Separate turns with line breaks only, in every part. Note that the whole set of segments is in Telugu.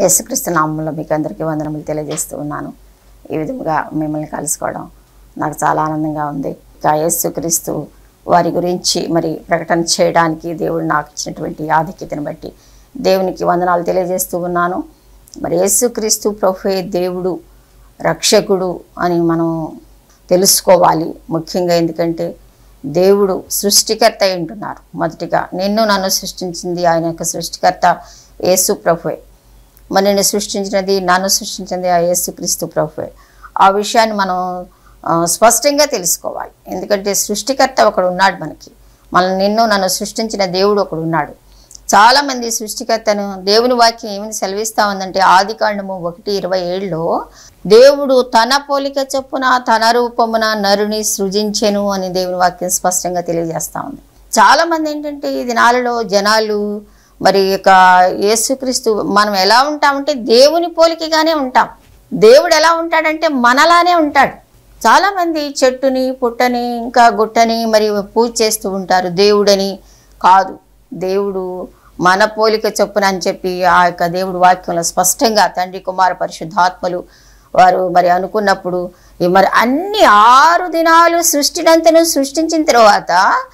యేసుక్రీస్తు నామంలో మీకు అందరికీ వందనములు తెలియజేస్తూ ఉన్నాను ఈ విధంగా మిమ్మల్ని కలుసుకోవడం నాకు చాలా ఆనందంగా ఉంది ఇంకా యేసుక్రీస్తు వారి గురించి మరి ప్రకటన చేయడానికి దేవుడు నాకు ఇచ్చినటువంటి ఆధిక్యతను బట్టి దేవునికి వందనాలు తెలియజేస్తూ ఉన్నాను మరి యేసుక్రీస్తు ప్రభువే దేవుడు రక్షకుడు అని మనం తెలుసుకోవాలి ముఖ్యంగా ఎందుకంటే దేవుడు సృష్టికర్త అయి ఉంటున్నారు మొదటిగా నిన్ను నన్ను సృష్టించింది ఆయన యొక్క సృష్టికర్త యేసు ప్రభువే మరి నిన్ను సృష్టించినది నన్ను సృష్టించింది ఆ యేసుక్రీస్తు ప్రభువే ఆ విషయాన్ని మనం ఆ, స్పష్టంగా తెలుసుకోవాలి ఎందుకంటే సృష్టికర్త ఒకడు ఉన్నాడు మనకి మన నిన్ను నన్ను సృష్టించిన దేవుడు ఒకడు ఉన్నాడు చాలామంది సృష్టికర్తను దేవుని వాక్యం ఏమని సెలవిస్తా ఉందంటే ఆది కాండము ఒకటి ఇరవై ఏడులో దేవుడు తన పోలిక చొప్పున తన రూపమున నరుని సృజించెను అని దేవుని వాక్యం స్పష్టంగా తెలియజేస్తా ఉంది చాలా మంది ఏంటంటే ఈ దినాలలో జనాలు మరి ఇక యేసుక్రీస్తు మనం ఎలా ఉంటామంటే దేవుని పోలికగానే ఉంటాం దేవుడు ఎలా ఉంటాడంటే మనలానే ఉంటాడు చాలా మంది చెట్టుని పుట్టని ఇంకా గుట్టని మరి పూజ చేస్తూ ఉంటారు దేవుడని కాదు దేవుడు మన పోలిక చొప్పున అని చెప్పి ఆ యొక్క దేవుడు వాక్యంలో స్పష్టంగా తండ్రి కుమార పరిశుద్ధాత్మలు వారు మరి అనుకున్నప్పుడు ఈ మరి అన్ని ఆరు దినాలు సృష్టినంతను సృష్టించిన తర్వాత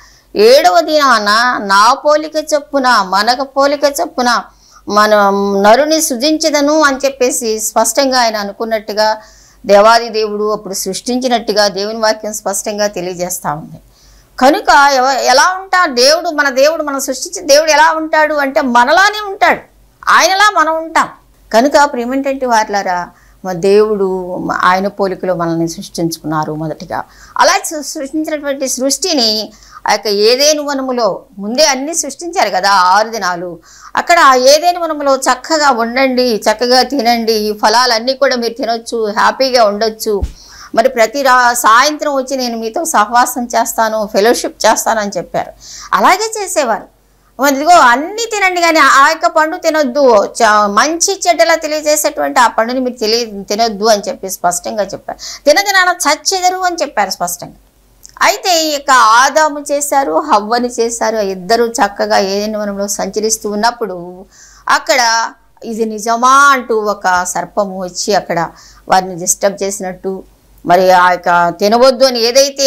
ఏడవ దినాన నా పోలిక చొప్పున మనకు పోలిక చొప్పున మనం నరుని సృజించదను అని చెప్పేసి స్పష్టంగా ఆయన అనుకున్నట్టుగా దేవాది దేవుడు అప్పుడు సృష్టించినట్టుగా దేవుని వాక్యం స్పష్టంగా తెలియజేస్తా ఉంది కనుక ఎవ- ఎలా ఉంటా దేవుడు మన దేవుడు మనం సృష్టించిన దేవుడు ఎలా ఉంటాడు అంటే మనలానే ఉంటాడు ఆయనలా మనం ఉంటాం కనుక ప్రేమేంటంటే వారిలారా మా దేవుడు మ- ఆయన పోలికలో మనల్ని సృష్టించుకున్నారు మొదటిగా అలా సృ- సృష్టించినటువంటి సృష్టిని ఆ యొక్క ఏదేను వనములో ముందే అన్ని సృష్టించారు కదా ఆ ఆరు దినాలు అక్కడ ఆ ఏదేను వనములో చక్కగా ఉండండి చక్కగా తినండి ఈ ఫలాలన్నీ కూడా మీరు తినొచ్చు హ్యాపీగా ఉండొచ్చు మరి ప్రతి రా సాయంత్రం వచ్చి నేను మీతో సహవాసం చేస్తాను ఫెలోషిప్ చేస్తాను అని చెప్పారు అలాగే చేసేవారు మరి ఇదిగో అన్నీ తినండి కానీ ఆ యొక్క పండు తినొద్దు చ- మంచి చెడ్డలా తెలియజేసేటువంటి ఆ పండుని మీరు తెలియ తినొద్దు అని చెప్పి స్పష్టంగా చెప్పారు తినదినాన చచ్చెదరు అని చెప్పారు స్పష్టంగా అయితే ఈ యొక్క ఆదాము చేశారు హవ్వని చేశారు ఆ ఇద్దరు చక్కగా ఏదైనా వనంలో సంచరిస్తూ ఉన్నప్పుడు అక్కడ ఇది నిజమా అంటూ ఒక సర్పము వచ్చి అక్కడ వారిని డిస్టర్బ్ చేసినట్టు మరి ఆ యొక్క తినవద్దు అని ఏదైతే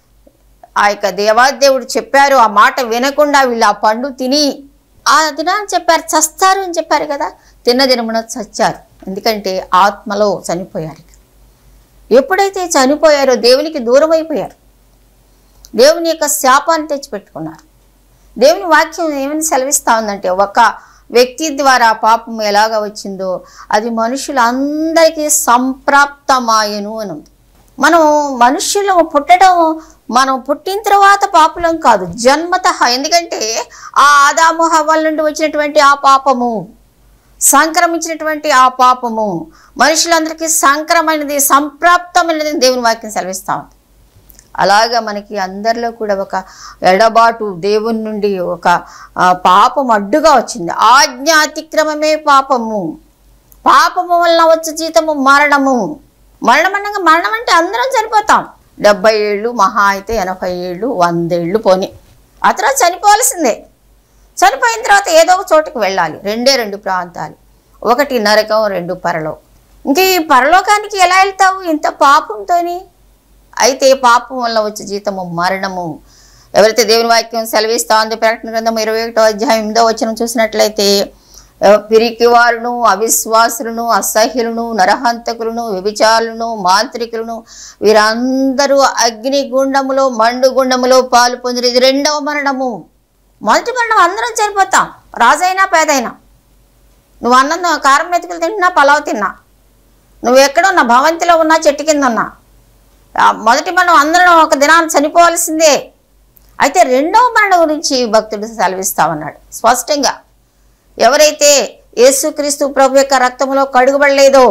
ఆ యొక్క దేవాదేవుడు చెప్పారు ఆ మాట వినకుండా వీళ్ళు ఆ పండు తిని ఆ దినాన్ని చెప్పారు చస్తారు అని చెప్పారు కదా తిన్న దినమున చచ్చారు ఎందుకంటే ఆత్మలో చనిపోయారు ఇక. ఎప్పుడైతే చనిపోయారో దేవునికి దూరం అయిపోయారు దేవుని యొక్క శాపాన్ని తెచ్చిపెట్టుకున్నారు దేవుని వాక్యం ఏమని సెలవిస్తా ఉందంటే ఒక వ్యక్తి ద్వారా పాపం ఎలాగ వచ్చిందో అది మనుషులందరికీ సంప్రాప్తమాయను అని ఉంది మనం మనుష్యులు పుట్టడం మనం పుట్టిన తర్వాత పాపులం కాదు జన్మత ఎందుకంటే ఆ ఆదాము హవ్వల నుండి వచ్చినటువంటి ఆ పాపము సంక్రమించినటువంటి ఆ పాపము మనుషులందరికీ సంక్రమైనది సంప్రాప్తమైనది అని దేవుని వాక్యం సెలవిస్తా ఉంది అలాగా మనకి అందరిలో కూడా ఒక ఎడబాటు దేవుని నుండి ఒక ఆ, పాపం అడ్డుగా వచ్చింది ఆజ్ఞ అతిక్రమమే పాపము పాపము వలన వచ్చే జీతము మరణము మరణం అనగా మరణం అంటే అందరం చనిపోతాం డెబ్బై ఏళ్ళు మహా అయితే ఎనభై ఏళ్ళు వందేళ్ళు పోని ఆ తర్వాత చనిపోవాల్సిందే చనిపోయిన తర్వాత ఏదో ఒక చోటుకు వెళ్ళాలి రెండే రెండు ప్రాంతాలు ఒకటి నరకం రెండు పరలో ఇంక ఈ పరలోకానికి ఎలా వెళ్తావు ఇంత పాపంతోని అయితే పాపం వల్ల వచ్చే జీతము మరణము ఎవరైతే దేవుని వాక్యం సెలవిస్తా ఉంది ప్రకటన గ్రంథం ఇరవై ఒకటో అధ్యాయం ఎనిమిదో వచ్చిన చూసినట్లయితే ఆ, పిరికివారును అవిశ్వాసులను అసహ్యులను నరహంతకులను వ్యభిచారులను మాంత్రికులను వీరందరూ అగ్ని గుండములో మండు గుండములో పాలు పొందిన ఇది రెండవ మరణము మొదటి మరణం అందరం చనిపోతాం రాజైనా పేదైనా నువ్వు అన్నం కారం మెతుకులు తింటున్నా పలావ్ తిన్నా నువ్వు ఎక్కడో నా భవంతిలో ఉన్నా చెట్టు కింద ఉన్నా ఆ మొదటి మరణం అందరం ఒక దినాన్ని చనిపోవాల్సిందే అయితే రెండవ మరణం గురించి భక్తుడు సెలవిస్తా ఉన్నాడు స్పష్టంగా ఎవరైతే యేసుక్రీస్తు ప్రభు యొక్క రక్తంలో కడుగుబడలేదో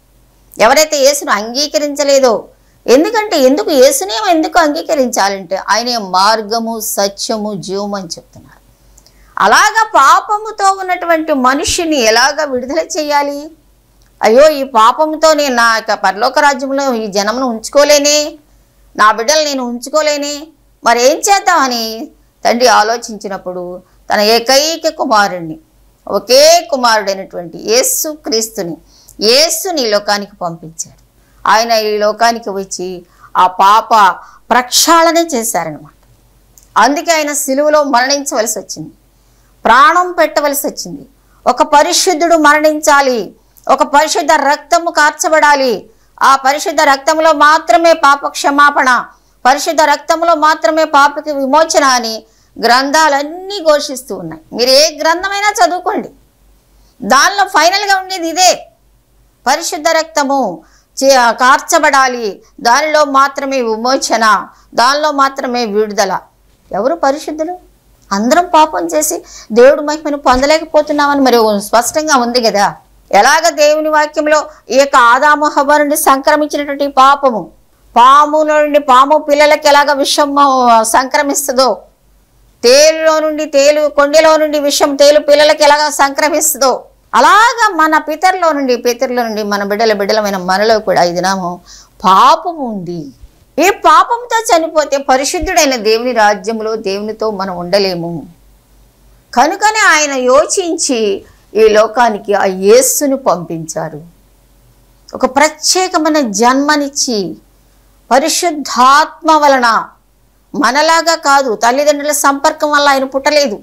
ఎవరైతే యేసును అంగీకరించలేదో ఎందుకంటే ఎందుకు యేసునే ఎందుకు అంగీకరించాలంటే ఆయనే మార్గము సత్యము జీవము అని చెప్తున్నారు అలాగా పాపముతో ఉన్నటువంటి మనుష్యుని ఎలాగ విడుదల చేయాలి అయ్యో ఈ పాపంతో నేను నా యొక్క పరలోక రాజ్యంలో ఈ జనమును ఉంచుకోలేనే నా బిడ్డలు నేను ఉంచుకోలేనే మరి ఏం చేద్దామని తండ్రి ఆలోచించినప్పుడు తన ఏకైక కుమారుణ్ణి ఒకే కుమారుడైనటువంటి యేసు క్రీస్తుని యేసుని ఈ లోకానికి పంపించాడు ఆయన ఈ లోకానికి వచ్చి ఆ పాప ప్రక్షాళన చేశారనమాట అందుకే ఆయన సిలువలో మరణించవలసి వచ్చింది ప్రాణం పెట్టవలసి వచ్చింది ఒక పరిశుద్ధుడు మరణించాలి ఒక పరిశుద్ధ రక్తము కార్చబడాలి ఆ పరిశుద్ధ రక్తంలో మాత్రమే పాప క్షమాపణ పరిశుద్ధ రక్తంలో మాత్రమే పాపకి విమోచన అని గ్రంథాలన్నీ ఘోషిస్తూ ఉన్నాయి మీరు ఏ గ్రంథమైనా చదువుకోండి దానిలో ఫైనల్గా ఉండేది ఇదే పరిశుద్ధ రక్తము చే- కార్చబడాలి దానిలో మాత్రమే విమోచన దానిలో మాత్రమే విడుదల ఎవరు పరిశుద్ధులు అందరం పాపం చేసి దేవుడు మహిమను పొందలేకపోతున్నామని మరి స్పష్టంగా ఉంది కదా ఎలాగ దేవుని వాక్యంలో ఈ యొక్క ఆదాము హవ్వ నుండి సంక్రమించినటువంటి పాపము పాములో నుండి పాము పిల్లలకి ఎలాగ విషం సంక్రమిస్తుందో తేలులో నుండి తేలు కొండలో నుండి విషం తేలు పిల్లలకి ఎలాగ సంక్రమిస్తుందో అలాగా మన పితరులో నుండి పితరుల నుండి మన బిడ్డల బిడ్డలమైన మనలో కూడా ఈ దినము పాపము ఉంది ఈ పాపంతో చనిపోతే పరిశుద్ధుడైన దేవుని రాజ్యంలో దేవునితో మనం ఉండలేము కనుకనే ఆయన యోచించి ఈ లోకానికి ఆ యేస్సును పంపించారు ఒక ప్రత్యేకమైన జన్మనిచ్చి పరిశుద్ధాత్మ వలన మనలాగా కాదు తల్లిదండ్రుల సంపర్కం వల్ల ఆయన పుట్టలేదు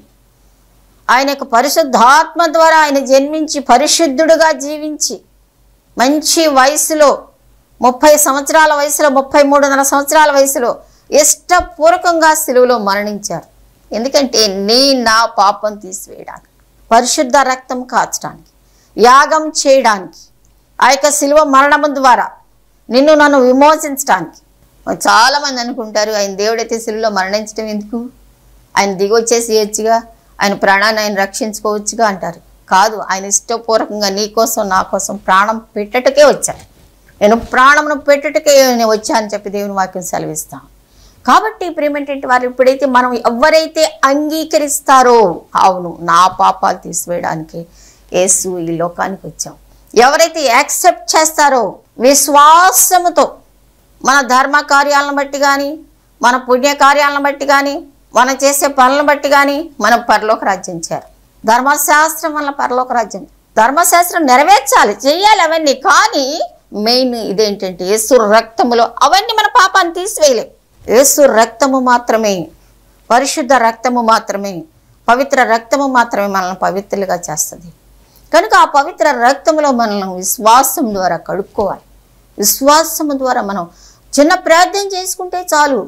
ఆయన యొక్క పరిశుద్ధాత్మ ద్వారా ఆయన జన్మించి పరిశుద్ధుడుగా జీవించి మంచి వయసులో ముప్పై సంవత్సరాల వయసులో ముప్పై మూడున్నర సంవత్సరాల వయసులో ఇష్టపూర్వకంగా సిలువలో మరణించారు ఎందుకంటే నీ నా పాపం తీసివేయడానికి పరిశుద్ధ రక్తం కాచడానికి యాగం చేయడానికి ఆ యొక్క సిలువ మరణం ద్వారా నిన్ను నన్ను విమోచించడానికి చాలా మంది అనుకుంటారు ఆయన దేవుడైతే సిలువలో మరణించడం ఎందుకు ఆయన దిగొచ్చేసి ఇయచ్చుగా ఆయన ప్రాణాన్ని ఆయన రక్షించుకోవచ్చుగా అంటారు కాదు ఆయన ఇష్టపూర్వకంగా నీ కోసం నా కోసం ప్రాణం పెట్టటకే వచ్చాను నేను ప్రాణమును పెట్టుటకే నేను వచ్చానని చెప్పి దేవుని వాక్యం సెలవిస్తాను కాబట్టి ప్రేమేంటంటే వారు ఇప్పుడైతే మనం ఎవరైతే అంగీకరిస్తారో అవును నా పాపాలు తీసివేయడానికి యేసు ఈ లోకానికి వచ్చాం ఎవరైతే యాక్సెప్ట్ చేస్తారో విశ్వాసముతో మన ధర్మ కార్యాలను బట్టి కానీ మన పుణ్య కార్యాలను బట్టి కానీ మనం చేసే పనులను బట్టి కానీ మనం పరలోక రాజ్యం చేరు ధర్మశాస్త్రం వల్ల పరలోక రాజ్యం ధర్మశాస్త్రం నెరవేర్చాలి చెయ్యాలి అవన్నీ కానీ మెయిన్ ఇదేంటంటే యేసు రక్తములో అవన్నీ మన పాపాన్ని తీసివేయలే యేసు రక్తము మాత్రమే పరిశుద్ధ రక్తము మాత్రమే పవిత్ర రక్తము మాత్రమే మనల్ని పవిత్రులుగా చేస్తుంది కనుక ఆ పవిత్ర రక్తములో మనల్ని విశ్వాసం ద్వారా కడుక్కోవాలి విశ్వాసము ద్వారా మనం చిన్న ప్రార్థన చేసుకుంటే చాలు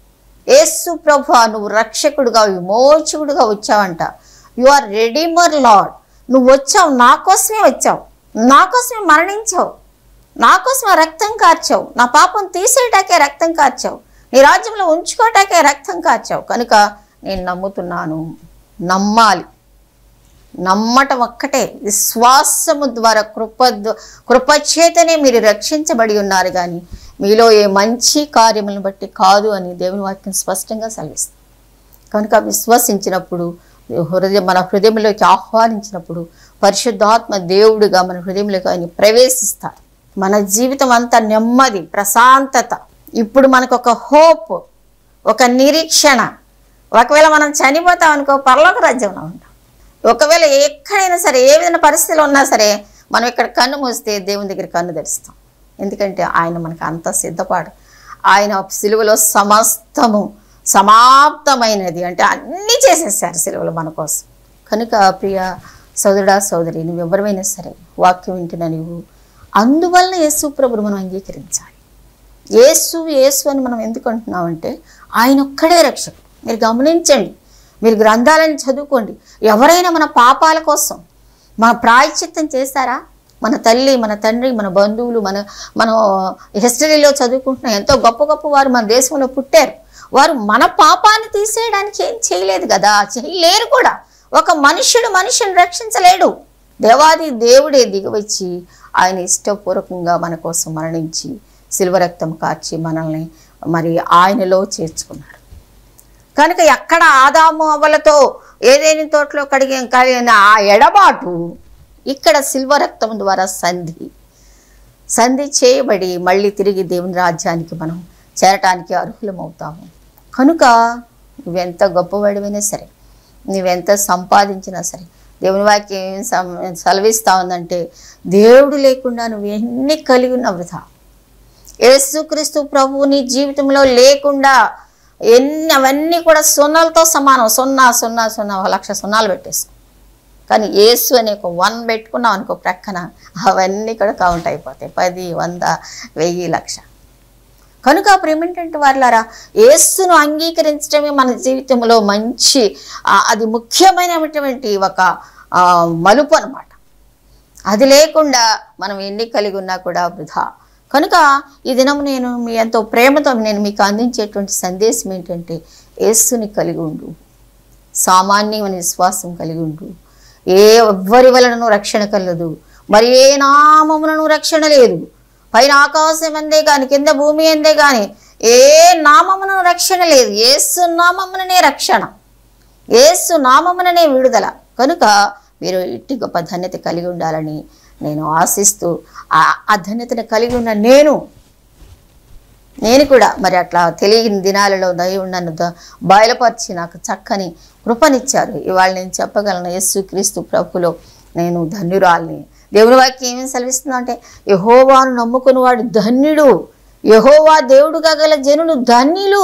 యేసు ప్రభు నువ్వు రక్షకుడుగా విమోచకుడుగా వచ్చావంట యు ఆర్ రెడీమర్ లాడ్ నువ్వు వచ్చావు నా కోసమే వచ్చావు నా కోసమే మరణించావు నా కోసమే రక్తం కార్చావు నా పాపం తీసేయటాకే రక్తం కార్చావు నీ రాజ్యంలో ఉంచుకోవటాకే రక్తం కార్చావు కనుక నేను నమ్ముతున్నాను నమ్మాలి నమ్మటం ఒక్కటే విశ్వాసము ద్వారా కృప ద- కృపచేతనే మీరు రక్షించబడి ఉన్నారు కానీ మీలో ఏ మంచి కార్యములను బట్టి కాదు అని దేవుని వాక్యం స్పష్టంగా సెలవిస్తుంది కనుక విశ్వసించినప్పుడు హృదయం మన హృదయంలోకి ఆహ్వానించినప్పుడు పరిశుద్ధాత్మ దేవుడుగా మన హృదయంలోకి ఆయన ప్రవేశిస్తారు మన జీవితం అంతా నెమ్మది ప్రశాంతత ఇప్పుడు మనకు ఒక హోప్ ఒక నిరీక్షణ ఒకవేళ మనం చనిపోతాం అనుకో పరలోక రాజ్యంలో ఉంటాం ఒకవేళ ఎక్కడైనా సరే ఏ విధమైన పరిస్థితిలో ఉన్నా సరే మనం ఇక్కడ కన్ను మూస్తే దేవుని దగ్గర కన్ను తెరుస్తాం ఎందుకంటే ఆయన మనకు అంత సిద్ధపాడు ఆయన సిలువలో సమస్తము సమాప్తమైనది అంటే అన్నీ చేసేసారు సిలువలో మన కోసం కనుక ప్రియ సోదరుడా సోదరి నువ్వు ఎవరివైనా సరే వాక్యం వింటున్నా నువ్వు అందువలన యేసు ప్రభుడు మనం అంగీకరించాలి యేసు యేసు అని మనం ఎందుకు అంటున్నామంటే ఆయన ఒక్కడే రక్షకుడు మీరు గమనించండి మీరు గ్రంథాలను చదువుకోండి ఎవరైనా మన పాపాల కోసం మన ప్రాయశ్చిత్తం చేస్తారా మన తల్లి మన తండ్రి మన బంధువులు మన మనం హిస్టరీలో చదువుకుంటున్న ఎంతో గొప్ప గొప్ప వారు మన దేశంలో పుట్టారు వారు మన పాపాన్ని తీసేయడానికి ఏం చేయలేదు కదా చేయలేరు కూడా ఒక మనుష్యుడు మనిషిని రక్షించలేడు దేవాది దేవుడే దిగివచ్చి ఆయన ఇష్టపూర్వకంగా మన కోసం మరణించి శిల్వ రక్తం కార్చి మనల్ని మరి ఆయనలో చేర్చుకున్నాడు కనుక ఎక్కడ ఆదాము అవ్వలతో ఏదేని తోటలో కడిగి కలిగిన ఆ ఎడబాటు ఇక్కడ శిల్వ రక్తం ద్వారా సంధి సంధి చేయబడి మళ్ళీ తిరిగి దేవుని రాజ్యానికి మనం చేరటానికి అర్హులమవుతాము కనుక నువ్వెంత గొప్పవాడివైనా సరే నువ్వెంత సంపాదించినా సరే దేవుని వాక్యం ఏం సం- సెలవిస్తా ఉందంటే దేవుడు లేకుండా నువ్వు ఎన్ని కలిగి ఉన్న వృధా యేసుక్రీస్తు ప్రభువు నీ జీవితంలో లేకుండా ఎన్ని అవన్నీ కూడా సున్నాలతో సమానం సున్నా సున్నా సున్నా ఒక లక్ష సున్నాలు పెట్టేసుకో కానీ యేసు అనే ఒక వన్ పెట్టుకున్నాం అనుకో ప్రక్కన అవన్నీ కూడా కౌంట్ అయిపోతాయి పది వంద వెయ్యి లక్ష కనుక అప్పుడు ఏమిటంటే వారులారా యేసును అంగీకరించడమే మన జీవితంలో మంచి ఆ, అది ముఖ్యమైనటువంటి ఒక ఆ, మలుపు అనమాట అది లేకుండా మనం ఎన్ని కలిగి ఉన్నా కూడా వృధా కనుక ఈ దినం నేను మీ ఎంతో ప్రేమతో నేను మీకు అందించేటువంటి సందేశం ఏంటంటే యేసుని కలిగి ఉండు సామాన్యమైన విశ్వాసం కలిగి ఉండు ఏ ఎవ్వరి వలనను రక్షణ కలదు మరి ఏ నామములను రక్షణ లేదు పైన ఆకాశం అందే కానీ కింద భూమి అందే కానీ ఏ నామములను రక్షణ లేదు ఏసు నామముననే రక్షణ ఏసు నామముననే విడుదల కనుక మీరు ఇట్టి గొప్ప ధన్యత కలిగి ఉండాలని నేను ఆశిస్తూ ఆ ఆ ధన్యతను కలిగి ఉన్న నేను నేను కూడా మరి అట్లా తెలియని దినాలలో దైవం నన్ను ద- బయలుపరిచి నాకు చక్కని కృపనిచ్చారు ఇవాళ నేను చెప్పగలను యేసుక్రీస్తు ప్రభులో నేను ధన్యురాల్ని దేవుని వాక్యం ఏమేమి సెలవిస్తుందో అంటే యహోవాను నమ్ముకుని వాడు ధన్యుడు యహోవా దేవుడుగా గల జనులు ధన్యులు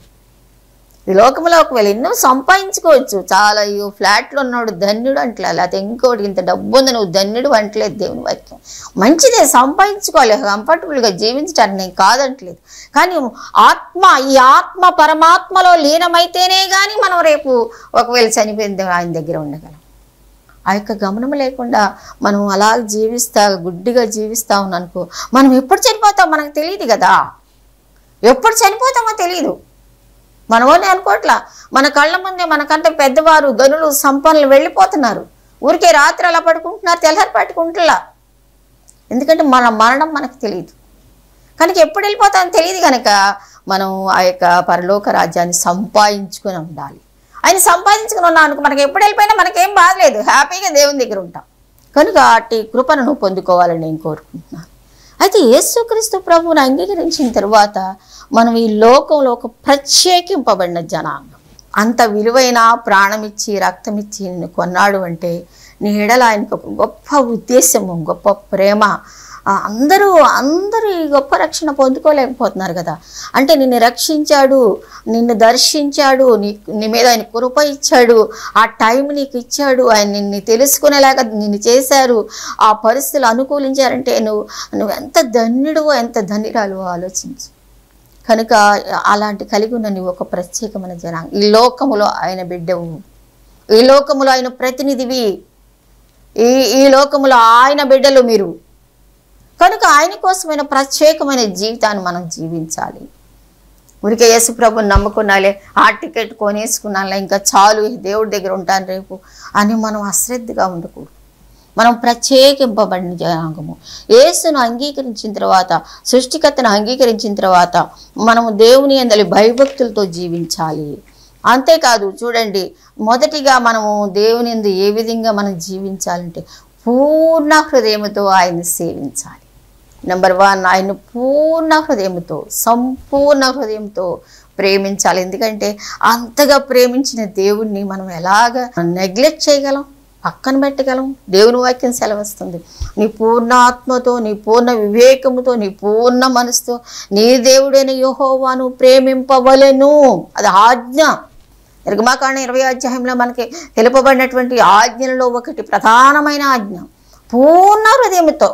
ఈ లోకంలో ఒకవేళ ఎన్నో సంపాదించుకోవచ్చు చాలా అయ్యో ఫ్లాట్లో ఉన్నాడు ధన్యుడు అంటలే లేకపోతే ఇంకోటి ఇంత డబ్బు ఉంది నువ్వు ధన్యుడు అంటలేదు దేవుని వాక్యం మంచిదే సంపాదించుకోవాలి కంఫర్టబుల్గా జీవించడానికి నేను కాదంటలేదు కానీ ఆత్మ ఈ ఆత్మ పరమాత్మలో లీనమైతేనే కానీ మనం రేపు ఒకవేళ చనిపోయింది ఆయన దగ్గర ఉండగలం ఆ యొక్క గమనం లేకుండా మనం అలా జీవిస్తా గుడ్డిగా జీవిస్తా ఉన్నానుకో మనం ఎప్పుడు చనిపోతాం మనకు తెలియదు కదా ఎప్పుడు చనిపోతామో తెలియదు మనమోనే అనుకోవట్లా మన కళ్ళ ముందే మనకంటే పెద్దవారు గనులు సంపన్నులు వెళ్ళిపోతున్నారు ఊరికే రాత్రి అలా పడుకుంటున్నారు తెల్లారి పట్టుకుంటులా ఎందుకంటే మన మరణం మనకు తెలియదు కనుక ఎప్పుడు వెళ్ళిపోతామో తెలియదు కనుక మనం ఆ యొక్క పరలోక రాజ్యాన్ని సంపాదించుకొని ఉండాలి ఆయన సంపాదించుకుని ఉన్నాం అనుకో మనకి ఎప్పుడు వెళ్ళిపోయినా మనకేం బాధలేదు హ్యాపీగా దేవుని దగ్గర ఉంటాం కనుక అట్టి కృపను నువ్వు పొందుకోవాలని నేను కోరుకుంటున్నాను అయితే యేసుక్రీస్తు ప్రభువుని అంగీకరించిన తరువాత మనం ఈ లోకంలో ఒక ప్రత్యేకింపబడిన జనాంగం అంత విలువైన ప్రాణమిచ్చి రక్తమిచ్చి నిన్ను కొన్నాడు అంటే నీ ఎడల ఆయనకు ఒక గొప్ప ఉద్దేశము గొప్ప ప్రేమ ఆ, అందరూ అందరూ ఈ గొప్ప రక్షణ పొందుకోలేకపోతున్నారు కదా అంటే నిన్ను రక్షించాడు నిన్ను దర్శించాడు నీ నీ మీద ఆయన కృప ఇచ్చాడు ఆ టైం నీకు ఇచ్చాడు ఆయన నిన్ను తెలుసుకునేలాగా నిన్ను చేశారు ఆ పరిస్థితులు అనుకూలించారంటే నువ్వు నువ్వు ఎంత ధన్యుడువో ఎంత ధన్యురాలువో ఆలోచించు కనుక అలాంటి కలిగి ఉన్న నీవు ఒక ప్రత్యేకమైన జనాంగం ఈ లోకములో ఆయన బిడ్డవు ఈ లోకములో ఆయన ప్రతినిధివి ఈ ఈ లోకములో ఆయన బిడ్డలు మీరు కనుక ఆయన కోసమైన ప్రత్యేకమైన జీవితాన్ని మనం జీవించాలి ఉడికే యేసు ప్రభుని నమ్ముకున్నాలే ఆ టికెట్ కొనేసుకున్నాలే ఇంకా చాలు దేవుడి దగ్గర ఉంటాను రేపు అని మనం అశ్రద్ధగా ఉండకూడదు మనం ప్రత్యేకింపబడిన జనాంగము యేసును అంగీకరించిన తర్వాత సృష్టికర్తను అంగీకరించిన తర్వాత మనము దేవుని అందలి భయభక్తులతో జీవించాలి అంతేకాదు చూడండి మొదటిగా మనము దేవుని యందు ఏ విధంగా మనం జీవించాలంటే పూర్ణ హృదయముతో ఆయన్ని సేవించాలి నెంబర్ వన్ ఆయన పూర్ణ హృదయంతో సంపూర్ణ హృదయంతో ప్రేమించాలి ఎందుకంటే అంతగా ప్రేమించిన దేవుణ్ణి మనం ఎలాగ నెగ్లెక్ట్ చేయగలం పక్కన పెట్టగలం దేవుని వాక్యం సెలవిస్తుంది నీ పూర్ణ ఆత్మతో నీ పూర్ణ వివేకముతో నీ పూర్ణ మనసుతో నీ దేవుడైన యోహోవాను ప్రేమింపవలెను అది ఆజ్ఞ నిర్గమాకాండ ఇరవై అధ్యాయంలో మనకి తెలుపబడినటువంటి ఆజ్ఞలలో ఒకటి ప్రధానమైన ఆజ్ఞ పూర్ణ హృదయంతో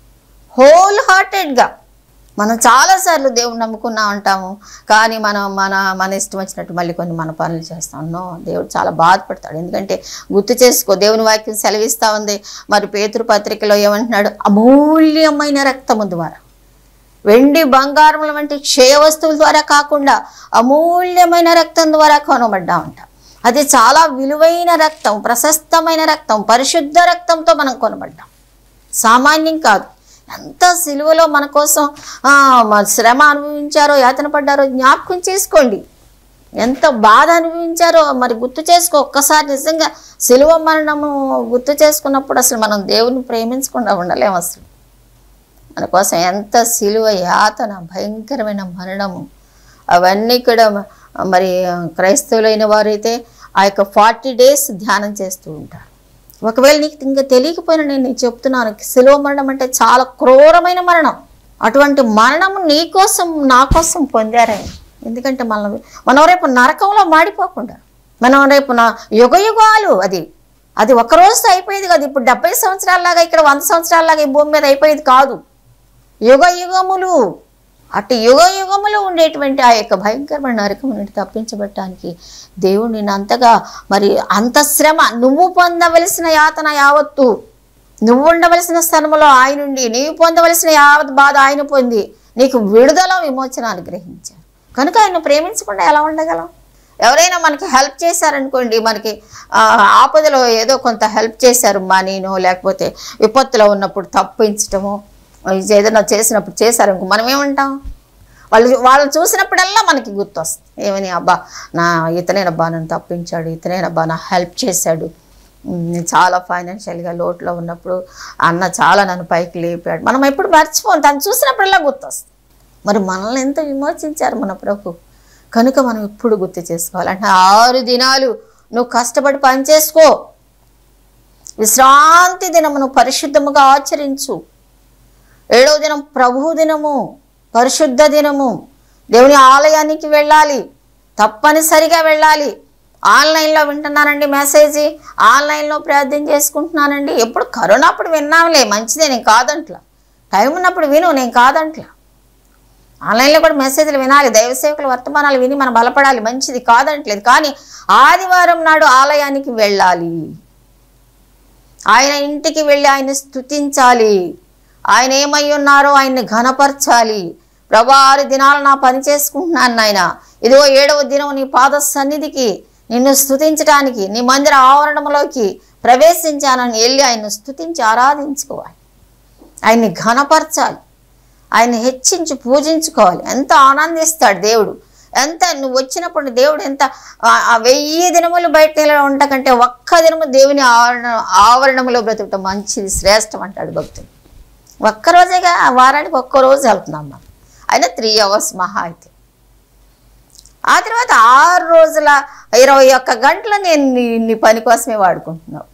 హోల్ హార్టెడ్గా మనం చాలాసార్లు దేవుని నమ్ముకున్నా ఉంటాము కానీ మనం మన మన ఇష్టం వచ్చినట్టు మళ్ళీ కొన్ని మన పనులు చేస్తాం నో దేవుడు చాలా బాధపడతాడు ఎందుకంటే గుర్తు చేసుకో దేవుని వాక్యం సెలవిస్తూ ఉంది మరి పేతురు పత్రికలో ఏమంటున్నాడు అమూల్యమైన రక్తము ద్వారా వెండి బంగారముల వంటి క్షయ వస్తువుల ద్వారా కాకుండా అమూల్యమైన రక్తం ద్వారా కొనబడ్డామంట అది చాలా విలువైన రక్తం ప్రశస్తమైన రక్తం పరిశుద్ధ రక్తంతో మనం కొనబడ్డాం సామాన్యం కాదు ఎంత సిలువలో మన కోసం ఆ, మ- శ్రమ అనుభవించారో యాతన పడ్డారో జ్ఞాపకం చేసుకోండి ఎంత బాధ అనుభవించారో మరి గుర్తు చేసుకో ఒక్కసారి నిజంగా సిలువ మరణము గుర్తు చేసుకున్నప్పుడు అసలు మనం దేవుని ప్రేమించకుండా ఉండలేము అసలు మన కోసం ఎంత సిలువ యాతన భయంకరమైన మరణము అవన్నీ కూడా మ- మరి క్రైస్తవులైన వారైతే ఆ యొక్క ఫార్టీ డేస్ ధ్యానం చేస్తూ ఉంటారు ఒకవేళ నీకు ఇంకా తెలియకపోయినా నేను నీకు చెప్తున్నాను శిలువ మరణం అంటే చాలా క్రూరమైన మరణం అటువంటి మరణము నీ కోసం నా కోసం పొందారాయన ఎందుకంటే మనం మనం రేపు నరకంలో మాడిపోకుండా మనం రేపు నా యుగ యుగాలు అది అది ఒక రోజుతో అయిపోయేది కాదు ఇప్పుడు డెబ్బై సంవత్సరాలలాగా ఇక్కడ వంద సంవత్సరాలలాగా ఈ భూమి మీద అయిపోయేది కాదు యుగ యుగములు అటు యుగ యుగములు ఉండేటువంటి ఆ యొక్క భయంకరమైన నరకం నుండి తప్పించబట్టడానికి దేవుడు నిన్ను అంతగా మరి అంత శ్రమ నువ్వు పొందవలసిన యాతన యావత్తు నువ్వు ఉండవలసిన స్థలములో ఆయన ఉండి నీవు పొందవలసిన యావత్ బాధ ఆయన పొంది నీకు విడుదల విమోచన అనుగ్రహించారు కనుక ఆయన ప్రేమించకుండా ఎలా ఉండగలం ఎవరైనా మనకి హెల్ప్ చేశారనుకోండి మనకి ఆ, ఆపదలో ఏదో కొంత హెల్ప్ చేశారు మనీనో లేకపోతే విపత్తులో ఉన్నప్పుడు తప్పించటమో ఇది ఏదైనా చేసినప్పుడు చేశారనుకో మనం ఏమంటాం వాళ్ళు వాళ్ళని చూసినప్పుడల్లా మనకి గుర్తొస్తుంది ఏమని అబ్బా నా ఇతనేనబ్బా నన్ను తప్పించాడు ఇతనేనబ్బా నా హెల్ప్ చేశాడు ఉమ్, నేను చాలా ఫైనాన్షియల్గా లోట్లో ఉన్నప్పుడు అన్న చాలా నన్ను పైకి లేపాడు మనం ఎప్పుడు మర్చిపోం తను చూసినప్పుడల్లా గుర్తొస్తుంది మరి మనల్ని ఎంత విమోచించారు మన ప్రభు కనుక మనం ఎప్పుడు గుర్తు చేసుకోవాలి అంటే ఆరు దినాలు నువ్వు కష్టపడి పని చేసుకో విశ్రాంతి దినమును పరిశుద్ధముగా ఆచరించు ఏడవ దినం ప్రభు దినము పరిశుద్ధ దినము దేవుని ఆలయానికి వెళ్ళాలి తప్పనిసరిగా వెళ్ళాలి ఆన్లైన్లో వింటున్నానండి మెసేజ్ ఆన్లైన్లో ప్రార్థన చేసుకుంటున్నానండి ఎప్పుడు కరోనా అప్పుడు విన్నాంలే మంచిదే నేను కాదంట్లా టైం ఉన్నప్పుడు విను నేను కాదంట్లా ఆన్లైన్లో కూడా మెసేజ్లు వినాలి దైవసేవకుల వర్తమానాలు విని మనం బలపడాలి మంచిది కాదంటలేదు కానీ ఆదివారం నాడు ఆలయానికి వెళ్ళాలి ఆయన ఇంటికి వెళ్ళి ఆయన స్తుతించాలి ఆయన ఏమై ఉన్నారో ఆయన్ని ఘనపరచాలి ప్రభా ఆరు దినాలు నా పని చేసుకుంటున్నాను నాయన ఇదిగో ఏడవ దినం నీ పాద సన్నిధికి నిన్ను స్తుతించడానికి నీ మందిర ఆవరణంలోకి ప్రవేశించానని వెళ్ళి ఆయన్ను స్తుతించి ఆరాధించుకోవాలి ఆయన్ని ఘనపరచాలి ఆయన హెచ్చించి పూజించుకోవాలి ఎంత ఆనందిస్తాడు దేవుడు ఎంత నువ్వు వచ్చినప్పుడు దేవుడు ఎంత ఆ- ఆ వెయ్యి దినములు బయట నిలవ ఉండకంటే ఒక్క దినము దేవుని ఆవరణ ఆవరణములో బ్రతకటం మంచిది శ్రేష్టం అంటాడు భక్తుడు ఒక్కరోజేగా ఆ వారానికి ఒక్క రోజు వెళ్తున్నాం మనం అయినా త్రీ అవర్స్ మహా అయితే ఆ తర్వాత ఆరు రోజుల ఇరవై ఒక్క గంటలు నేను నీ నీ పని కోసమే వాడుకుంటున్నావు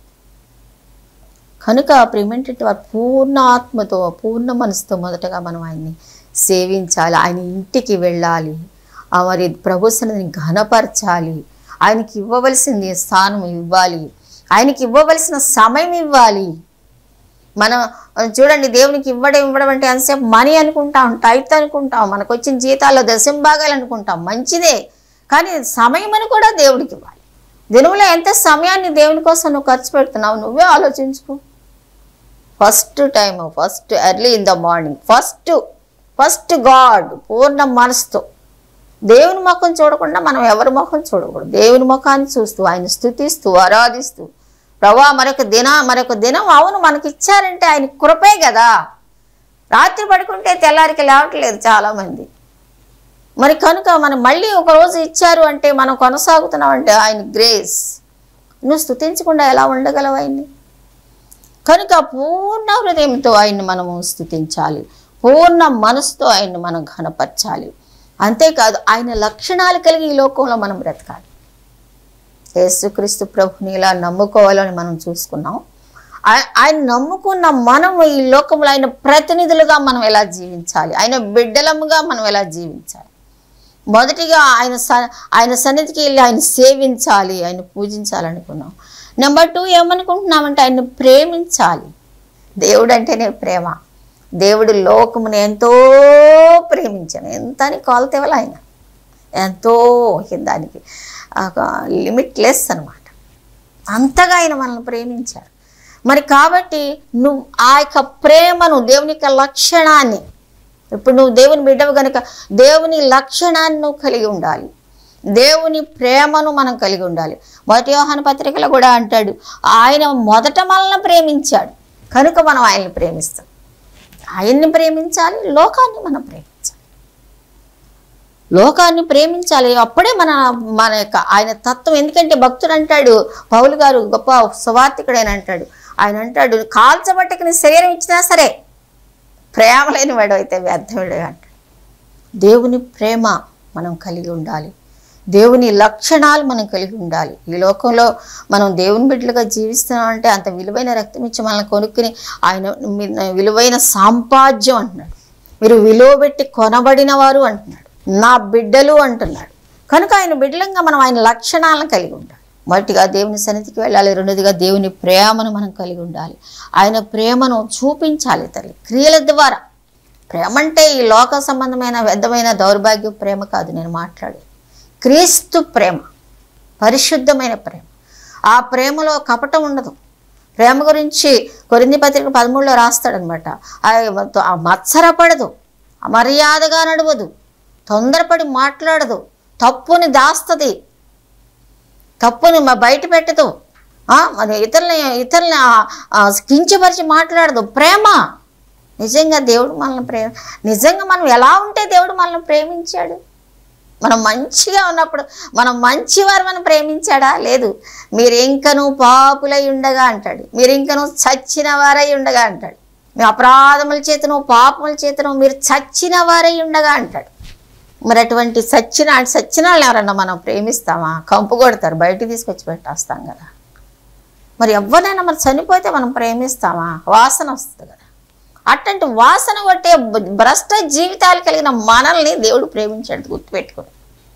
కనుక ప్రేమేంటంటే వారు పూర్ణ ఆత్మతో పూర్ణ మనసుతో మొదటగా మనం ఆయన్ని సేవించాలి ఆయన ఇంటికి వెళ్ళాలి ఆ మరి ప్రభు సన్నిధిని ఘనపరచాలి ఆయనకి ఇవ్వవలసింది స్థానం ఇవ్వాలి ఆయనకి ఇవ్వవలసిన సమయం ఇవ్వాలి మనం చూడండి దేవునికి ఇవ్వడం ఇవ్వడం అంటే ఎంతసేపు మనీ అనుకుంటాం టైట్ అనుకుంటాం మనకు వచ్చిన జీతాల్లో దశంభాగాలు అనుకుంటాం మంచిదే కానీ సమయం అని కూడా దేవుడికి ఇవ్వాలి దినములో ఎంత సమయాన్ని దేవుని కోసం నువ్వు ఖర్చు పెడుతున్నావు నువ్వే ఆలోచించుకో first time first early in the morning first first god పూర్ణ మనసుతో దేవుని ముఖం చూడకుండా మనం ఎవరి ముఖం చూడకూడదు దేవుని ముఖాన్ని చూస్తూ ఆయన స్థుతిస్తూ ఆరాధిస్తూ ప్రభా మరొక దిన మరొక దినం అవును మనకి ఇచ్చారంటే ఆయన కృపే కదా రాత్రి పడుకుంటే తెల్లారికి లేవట్లేదు చాలామంది మరి కనుక మనం మళ్ళీ ఒక రోజు ఇచ్చారు అంటే మనం కొనసాగుతున్నాం అంటే ఆయన గ్రేస్ నువ్వు స్థుతించకుండా ఎలా ఉండగలవు ఆయన్ని కనుక పూర్ణ హృదయంతో ఆయన్ని మనము స్థుతించాలి పూర్ణ మనసుతో ఆయన్ని మనం ఘనపరచాలి అంతేకాదు ఆయన లక్షణాలు కలిగి ఈ లోకంలో మనం బ్రతకాలి యేసుక్రీస్తు ప్రభుని ఇలా నమ్ముకోవాలని మనం చూసుకున్నాం ఆయ- ఆయన నమ్ముకున్న మనం ఈ లోకంలో ఆయన ప్రతినిధులుగా మనం ఎలా జీవించాలి ఆయన బిడ్డలముగా మనం ఎలా జీవించాలి మొదటిగా ఆయన స ఆయన సన్నిధికి వెళ్ళి ఆయన సేవించాలి ఆయన పూజించాలనుకున్నాం నెంబర్ టూ ఏమనుకుంటున్నామంటే ఆయన్ని ప్రేమించాలి దేవుడు అంటేనే ప్రేమ దేవుడు లోకముని ఎంతో ప్రేమించాను ఎంత అని కొలతేవల ఆయన ఎంతో దానికి లిమిట్లెస్ అనమాట అంతగా ఆయన మనల్ని ప్రేమించారు మరి కాబట్టి నువ్వు ఆ యొక్క ప్రేమను దేవుని యొక్క లక్షణాన్ని ఇప్పుడు నువ్వు దేవుని బిడ్డవు కనుక దేవుని లక్షణాన్ని నువ్వు కలిగి ఉండాలి దేవుని ప్రేమను మనం కలిగి ఉండాలి మొదటి యోహాను పత్రికలో కూడా అంటాడు ఆయన మొదట మనల్ని ప్రేమించాడు కనుక మనం ఆయన్ని ప్రేమిస్తాం ఆయన్ని ప్రేమించాలి లోకాన్ని మనం ప్రేమించాలి లోకాన్ని ప్రేమించాలి అప్పుడే మన మన యొక్క ఆయన తత్వం ఎందుకంటే భక్తుడు అంటాడు పౌలు గారు గొప్ప సువార్తికుడైన అంటాడు ఆయన అంటాడు కాల్చబట్టకి నీ శరీరం ఇచ్చినా సరే ప్రేమ లేని వాడు అయితే వ్యర్థముడు అంటాడు దేవుని ప్రేమ మనం కలిగి ఉండాలి దేవుని లక్షణాలు మనం కలిగి ఉండాలి ఈ లోకంలో మనం దేవుని బిడ్డలుగా జీవిస్తున్నాం అంటే అంత విలువైన రక్తం ఇచ్చి మనల్ని కొనుక్కుని ఆయన మీ- విలువైన సాంపాద్యం అంటున్నాడు మీరు విలువ పెట్టి కొనబడిన వారు అంటున్నాడు నా బిడ్డలు అంటున్నాడు కనుక ఆయన బిడ్డలంగా మనం ఆయన లక్షణాలను కలిగి ఉండాలి మొదటిగా దేవుని సన్నిధికి వెళ్ళాలి రెండోదిగా దేవుని ప్రేమను మనం కలిగి ఉండాలి ఆయన ప్రేమను చూపించాలి తల్లి క్రియల ద్వారా ప్రేమ అంటే ఈ లోక సంబంధమైన వ్యర్థమైన దౌర్భాగ్య ప్రేమ కాదు నేను మాట్లాడేది క్రీస్తు ప్రేమ పరిశుద్ధమైన ప్రేమ ఆ ప్రేమలో కపటం ఉండదు ప్రేమ గురించి కొరింది పత్రిక పదమూడులో రాస్తాడనమాట ఆ మత్సరపడదు మర్యాదగా నడవదు తొందరపడి మాట్లాడదు తప్పుని దాస్తుంది తప్పుని మ- బయట పెట్టదు ఆ, మరి ఇతరులని ఇతరులని ఆ- ఆ కించపరిచి మాట్లాడదు ప్రేమ నిజంగా దేవుడు మనల్ని ప్రేమ నిజంగా మనం ఎలా ఉంటే దేవుడు మనల్ని ప్రేమించాడు మనం మంచిగా ఉన్నప్పుడు మనం మంచివారు మనం ప్రేమించాడా లేదు మీరు ఇంకను పాపులై ఉండగా అంటాడు మీరు ఇంకను చచ్చిన వారై ఉండగా అంటాడు మీ అపరాధముల చేతను పాపముల చేతను మీరు చచ్చిన వారై ఉండగా అంటాడు మరి అటువంటి సచ్చిన సచ్చిన వాళ్ళని ఎవరన్నా మనం ప్రేమిస్తామా కంపు కొడతారు బయటికి తీసుకొచ్చి పెట్టేస్తాం కదా మరి ఎవరైనా మరి చనిపోతే మనం ప్రేమిస్తామా వాసన వస్తుంది కదా అట్లాంటి వాసన కొట్టే భ- భ్రష్ట జీవితాలు కలిగిన మనల్ని దేవుడు ప్రేమించాడు గుర్తుపెట్టుకోండి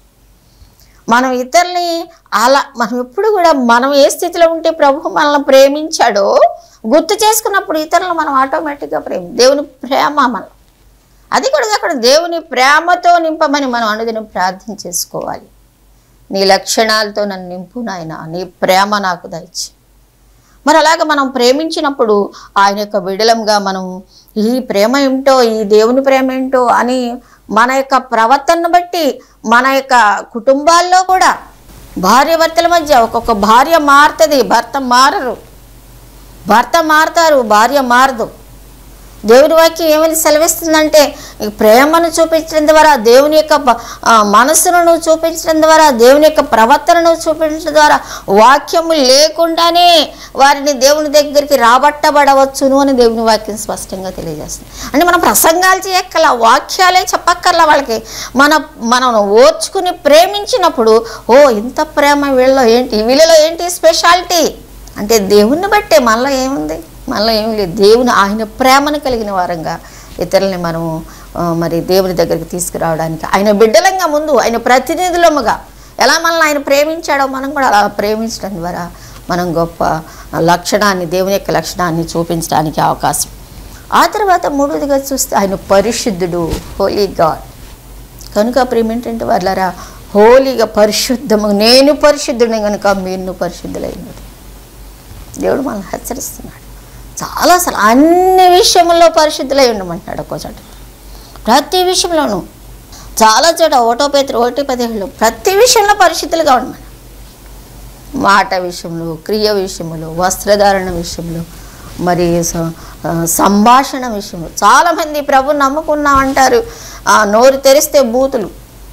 మనం ఇతరుల్ని అలా మనం ఎప్పుడు కూడా మనం ఏ స్థితిలో ఉంటే ప్రభు మనల్ని ప్రేమించాడో గుర్తు చేసుకున్నప్పుడు ఇతరులను మనం ఆటోమేటిక్గా ప్రేమ దేవుని ప్రేమ మనం అది కూడా అక్కడ దేవుని ప్రేమతో నింపమని మనం అనుదినం ప్రార్థన చేసుకోవాలి నీ లక్షణాలతో నన్ను నింపు నాయన నీ ప్రేమ నాకు దయచి మరి అలాగ మనం ప్రేమించినప్పుడు ఆయన యొక్క విడలంగా మనం ఈ ప్రేమ ఏమిటో ఈ దేవుని ప్రేమ ఏంటో అని మన యొక్క ప్రవర్తనను బట్టి మన యొక్క కుటుంబాల్లో కూడా భార్య భర్తల మధ్య ఒక్కొక్క భార్య మారుతుంది భర్త మారరు భర్త మారుతారు భార్య మారదు దేవుని వాక్యం ఏమని సెలవిస్తుందంటే ఈ ప్రేమను చూపించడం ద్వారా దేవుని యొక్క ప- ఆ, మనస్సును చూపించడం ద్వారా దేవుని యొక్క ప్రవర్తనను చూపించడం ద్వారా వాక్యము లేకుండానే వారిని దేవుని దగ్గరికి రాబట్టబడవచ్చును అని దేవుని వాక్యం స్పష్టంగా తెలియజేస్తుంది అంటే మనం ప్రసంగాలు చేయక్కల వాక్యాలే చెప్పక్కర్లా వాళ్ళకి మన మనం ఓర్చుకుని ప్రేమించినప్పుడు ఓ ఇంత ప్రేమ వీళ్ళలో ఏంటి వీళ్ళలో ఏంటి స్పెషాలిటీ అంటే దేవుణ్ణి బట్టే మనలో ఏముంది మనలో ఏమి లేదు దేవుని ఆయన ప్రేమను కలిగిన వారంగా ఇతరుల్ని మనం ఆ, మరి దేవుని దగ్గరికి తీసుకురావడానికి ఆయన బిడ్డలంగా ముందు ఆయన ప్రతినిధులముగా ఎలా మనల్ని ఆయన ప్రేమించాడో మనం కూడా అలా ప్రేమించడం ద్వారా మనం గొప్ప లక్షణాన్ని దేవుని యొక్క లక్షణాన్ని చూపించడానికి అవకాశం ఆ తర్వాత మూడవదిగా చూస్తే ఆయన పరిశుద్ధుడు హోలీ గాడ్ కనుక ప్రేమ ఏంటంటే వాళ్ళరా హోలీగా పరిశుద్ధము నేను పరిశుద్ధుడిని కనుక మీరు పరిశుద్ధులైనది దేవుడు మనల్ని హెచ్చరిస్తున్నాడు చాలా అసలు అన్ని విషయంలో పరిశుద్ధులై ఉండమంటున్నాడు ఒక్కో చోట ప్రతి విషయంలోనూ చాలా చోట ఓటో పేతురు ఒకటి పదిహేళ్ళు ప్రతి విషయంలో పరిశుద్ధులుగా ఉండమని మాట విషయంలో క్రియ విషయంలో వస్త్రధారణ విషయంలో మరి స- ఆ, సంభాషణ విషయంలో చాలామంది ప్రభు నమ్ముకున్నాం అంటారు ఆ, నోరు తెరిస్తే బూతులు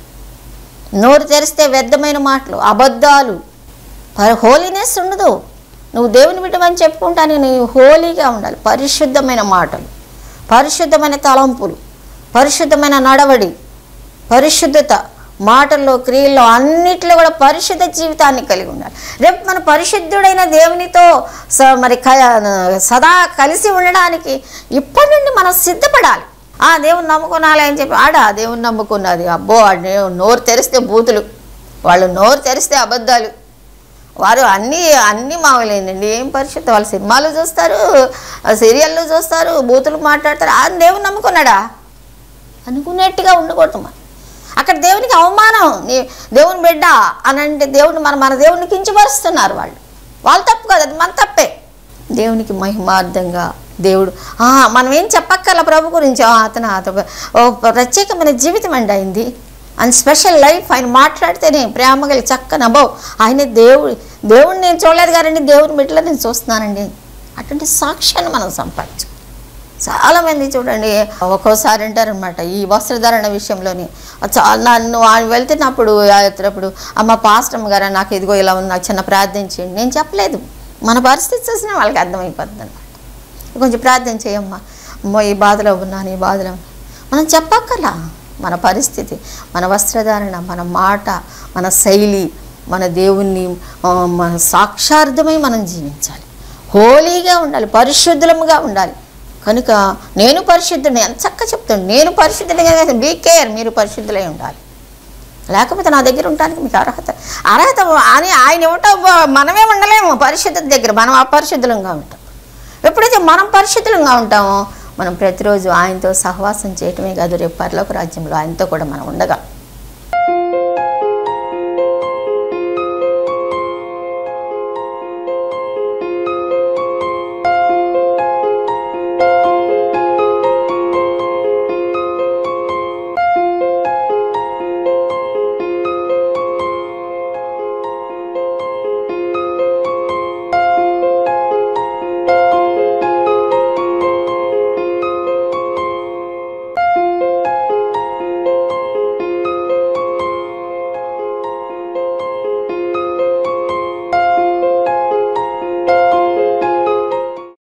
నోరు తెరిస్తే వ్యర్థమైన మాటలు అబద్ధాలు హోలీనెస్ ఉండదు నువ్వు దేవుని బిడ్డమని చెప్పుకుంటాను నువ్వు హోలీగా ఉండాలి పరిశుద్ధమైన మాటలు పరిశుద్ధమైన తలంపులు పరిశుద్ధమైన నడవడి పరిశుద్ధత మాటల్లో క్రియల్లో అన్నిట్లో కూడా పరిశుద్ధ జీవితాన్ని కలిగి ఉండాలి రేపు మన పరిశుద్ధుడైన దేవునితో స- మరి క- సదా కలిసి ఉండడానికి ఇప్పటి నుండి మనం సిద్ధపడాలి ఆ దేవుని నమ్ముకున్నాలి అని చెప్పి ఆడ ఆ దేవుని నమ్ముకున్నది అబ్బో ఆ నే- నోరు తెరిస్తే బూతులు వాళ్ళు నోరు తెరిస్తే అబద్ధాలు వారు అన్నీ అన్నీ మామూలేనండి ఏం పరిశుద్ధ వాళ్ళు సినిమాలు చూస్తారు ఆ సీరియళ్ళు చూస్తారు బూతులు మాట్లాడతారు ఆ దేవుని నమ్ముకున్నాడా అనుకునేట్టుగా ఉండకూడదు మనం అక్కడ దేవునికి అవమానం నీ దేవుని బిడ్డ అని అంటే దేవుని మన మన దేవుని కించపరుస్తున్నారు వాళ్ళు వాళ్ళు తప్పు కాదు అది మన తప్పే దేవునికి మహిమార్థంగా దేవుడు "ఆ, మనం ఏం చెప్పక్కర్ల ప్రభు గురించి "ఆ, అతను అతను ఓ ప్రత్యేకమైన జీవితం అండి అయింది అండ్ స్పెషల్ లైఫ్ ఆయన మాట్లాడితేనే ప్రేమ కలిగి చక్కని అబో ఆయన దేవుడు దేవుడిని నేను చూడలేదు గారండి దేవుని బిడ్డలో నేను చూస్తున్నానండి అటువంటి సాక్ష్యాన్ని మనం సంపాదించు చాలామంది చూడండి ఒక్కోసారి అంటారనమాట ఈ వస్త్రధారణ విషయంలోని చాలా నన్ను ఆయన వెళ్తున్నప్పుడు వెళ్తున్నప్పుడు అమ్మ పాస్టమ్ గారు నాకు ఇదిగో ఇలా ఉంది నాకు చిన్న ప్రార్థన చేయండి నేను చెప్పలేదు మన పరిస్థితి చూసినా వాళ్ళకి అర్థమైపోతుంది అనమాట కొంచెం ప్రార్థన చేయమ్మా అమ్మో ఈ బాధలో ఉన్నాను ఈ బాధలో ఉన్నాను. మనం చెప్పక్కర్లా మన పరిస్థితి మన వస్త్రధారణ మన మాట మన శైలి మన దేవుణ్ణి ఆ, మన సాక్షార్థమై మనం జీవించాలి హోలీగా ఉండాలి పరిశుద్ధులముగా ఉండాలి కనుక నేను పరిశుద్ధుని ఎంత చక్కగా చెప్తాను నేను పరిశుద్ధులుగా బీ కేర్ మీరు పరిశుద్ధులై ఉండాలి లేకపోతే నా దగ్గర ఉండడానికి మీకు అర్హత అర్హత అని ఆయన ఇవ్వటం మనమే ఉండలేము పరిశుద్ధత దగ్గర మనం అపరిశుద్ధులంగా ఉంటాం ఎప్పుడైతే మనం పరిశుద్ధులంగా ఉంటామో మనం ప్రతిరోజు ఆయనతో సహవాసం చేయటమే కాదు రేపు పరలోక రాజ్యంలో ఆయనతో కూడా మనం ఉండగా